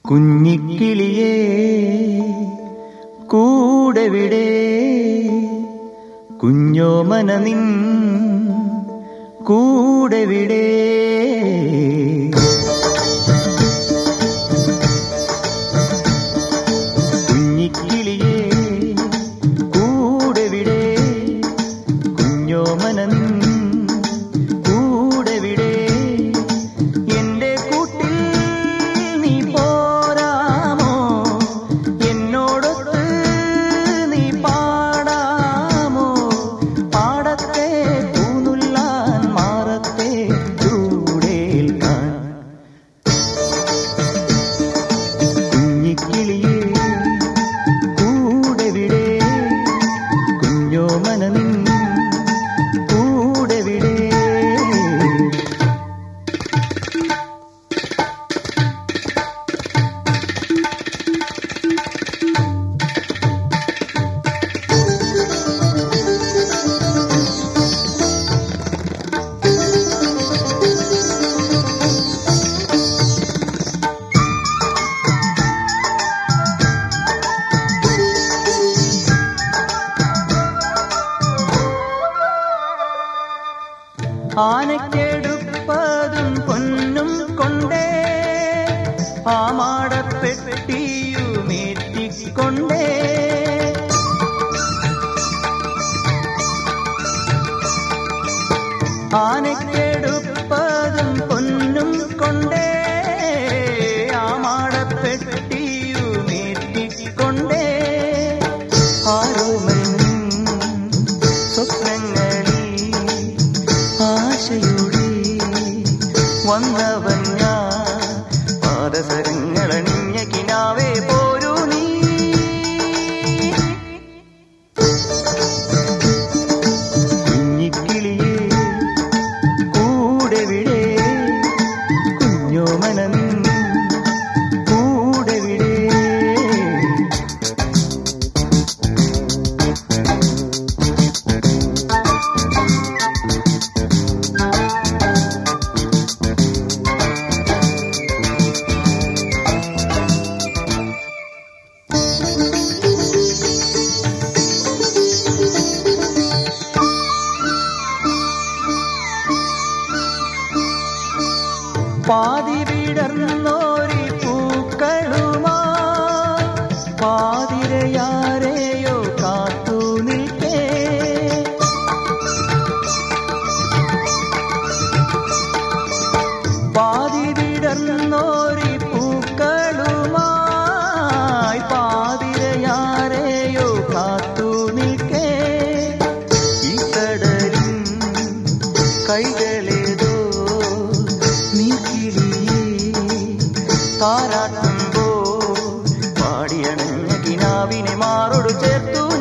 കുഞ്ഞിക്കിളിയേ കൂടെവിടെ കുഞ്ഞോമന നിൻ കൂടെവിടെ കുഞ്ഞിക്കിളിയേ കൂടെവിടെ കുഞ്ഞോമന നിൻ കൂടെവിടെ എന്റെ കൂട്ടിൽ നീ പോരാമോ എന്നോടൊത്ത് നീ പാടാമോ പാടത്തെ പൂനുല്ലാൻ മാറത്തെ ചൂടേൽക്കാൻ കുഞ്ഞിക്കിളിയേ കൂടെവിടെ കുഞ്ഞോ മനനിൻ കൂടെവിടെ ആനക്കെടുപ്പതും പൊന്നും കൊണ്ടേ ആമാടപ്പെട്ടിയുമേറ്റിക്കൊണ്ടേ ആനക്കെടുപ്പതും പൊന്നും കൊണ്ടേ ആമാടപ്പെട്ടിയുമേറ്റിക്കൊണ്ടേ ആരോമലും സ്വപ്നങ്ങളിൽ ആശയുടെ വന്നവൻ ഞാൻ പാദസരങ്ങളണിഞ്ഞ കിനാവേ പോരൂ നീ കുഞ്ഞിക്കിളിയേ കൂടെവിടെ കുഞ്ഞോ മനമിൻ കൂടെവിടെ പാതി വിടർന്നോരി പൂക്കളുമാ പാതിരയാരെയോ കാത്തു നിൽക്കേ പാതി വിടർന്നോരി പൂക്കളുമായി പാതിരയാരെയോ കാത്തു നിൽക്കേ ഈ കടലിൻ കൈകളേതോ നീക്കിളിയേ താരാട്ടുമ്പോ പാടിയണഞ്ഞ കിനാവിനെ മാറോട് ചേർത്തു